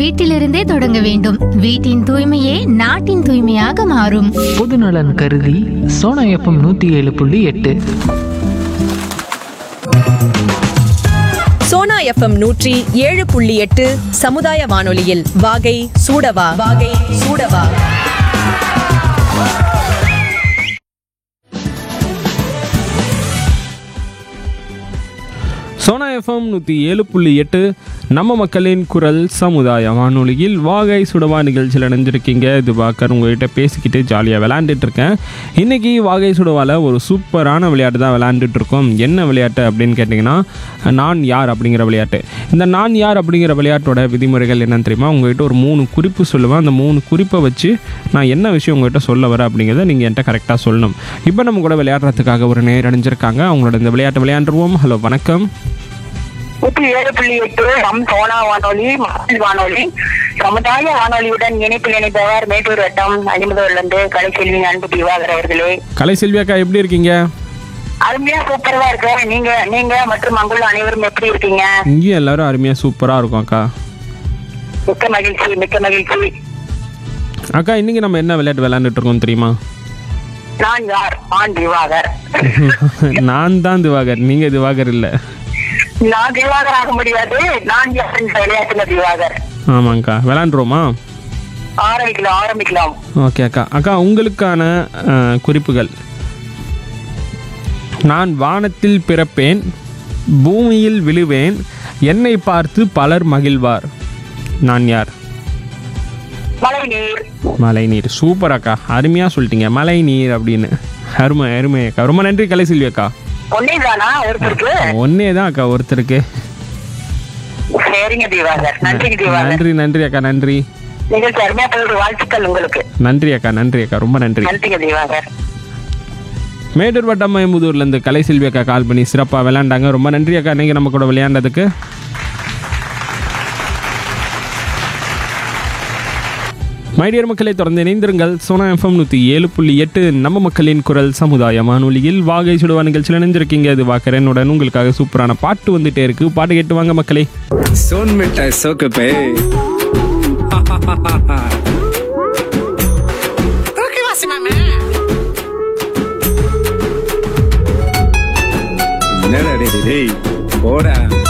வீட்டிலிருந்தே தொடங்க வேண்டும் வீட்டின் தூய்மையே நாட்டின் தூய்மையாக மாறும் பொதுநலன் கருதி சோனா எஃப்எம் நூற்றி ஏழு புள்ளி எட்டு சோனா எஃப்எம் நூற்றி ஏழு புள்ளி எட்டு சமுதாய வானொலியில் வாகை சூடவா வாகை சூடவா சோனா எஃப்எம் நூற்றி ஏழு புள்ளி எட்டு நம்ம மக்களின் குரல் சமுதாய வானொலியில் வாகை சுடவா நிகழ்ச்சியில் இணைஞ்சிருக்கீங்க இது பார்க்கற உங்ககிட்ட பேசிக்கிட்டு ஜாலியாக விளையாண்டுட்டு இருக்கேன் இன்றைக்கி வாகை சுடவாவில் ஒரு சூப்பரான விளையாட்டு தான் விளையாண்டுட்டு இருக்கோம் என்ன விளையாட்டு அப்படின்னு கேட்டிங்கன்னா நான் யார் அப்படிங்கிற விளையாட்டு இந்த நான் யார் அப்படிங்கிற விளையாட்டோட விதிமுறைகள் என்னன்னு தெரியுமா உங்ககிட்ட ஒரு மூணு குறிப்பு சொல்லுவேன் அந்த மூணு குறிப்பை வச்சு நான் என்ன விஷயம் உங்ககிட்ட சொல்ல வரேன் அப்படிங்கிறத நீங்கள் என்கிட்ட கரெக்டாக சொல்லணும் இப்போ நம்ம கூட விளையாடுறதுக்காக ஒரு நேர் அணிஞ்சிருக்காங்க அவங்களோட இந்த விளையாட்டை விளையாண்டுருவோம் ஹலோ வணக்கம் நூற்றி ஏழு புள்ளி எட்டு நம் சோனா வானொலி மக்கள் வானொலி சமுதாய வானொலியுடன் இணைப்பில் இணைப்பவர் மேட்டூர் வட்டம் ஐம்பதுலேருந்து கலைச்செல்வி அன்பு திவாகர் அவர்களே கலை செல்வியாக்கா எப்படி இருக்கீங்க அருமையா சூப்பரா இருக்கு நீங்க நீங்க மற்றும் அங்குள்ள அனைவரும் எப்படி இருக்கீங்க இங்கேயும் எல்லாரும் அருமையாக சூப்பராக இருக்கும் அக்கா மிக்க மகிழ்ச்சி மிக்க மகிழ்ச்சி அக்கா இன்னைக்கு நம்ம என்ன விளையாட்டு விளையாண்டுட்டு இருக்கோம் தெரியுமா நான் யார் ஆண் திவாகர் நான் தான் திவாகர் நீங்கள் திவாகர் இல்லை நான் திவாகர் ஆக முடியாது நான் யார் என்ற விளையாட்டுங்க திவாகர் ஆமாங்க்கா விளையாண்டுருவோமா ஆரம்பிக்கலாம் ஆரம்பிக்கலாம் ஓகே அக்கா அக்கா உங்களுக்கான அஹ், குறிப்புகள் நான் வானத்தில் பிறப்பேன் பூமியில் விழுவேன் என்னை பார்த்து பலர் மகிழ்வார் நான் யார் மழை நீர் மழை நீர் சூப்பர் அக்கா அருமையாக சொல்லிட்டீங்க மழை நீர் அப்படின்னு அருமை அருமை அக்கா ரொம்ப நன்றி கலை செல்வி அக்கா ஒன்னே தானா ஒருத்தருக்கு ஒன்னே தான் அக்கா ஒருத்தருக்கு சரிங்க திவாகர் நன்றிங்க திவாகர் நன்றி நன்றி அக்கா நன்றி நிகழ்ச்சி அருமையா போயிடு வாழ்த்துக்கள் உங்களுக்கு நன்றி அக்கா நன்றி அக்கா ரொம்ப நன்றி நன்றிங்க திவாகர் மேட்டூர் வட்டம் மயமுதூர்லேருந்து கலை செல்வி அக்கா கால் பண்ணி சிறப்பாக விளையாண்டாங்க ரொம்ப நன்றி அக்கா நீங்கள் நம்ம கூட விளையாண்டதுக்கு மைடியர் மக்களை தொடர்ந்து இணைந்திருங்கள் சோனா எஃப்எம் நூற்றி ஏழு புள்ளி எட்டு நம்ம மக்களின் குரல் சமுதாய வானொலியில் வாகை சுடுவா நிகழ்ச்சியில் இணைஞ்சிருக்கீங்க இது வாக்கரனுடன் உங்களுக்காக சூப்பரான பாட்டு வந்துட்டே இருக்கு பாட்டு கேட்டு வாங்க மக்களே सोन मिठाई सोक पे என்னடா டேய், டேய், போடா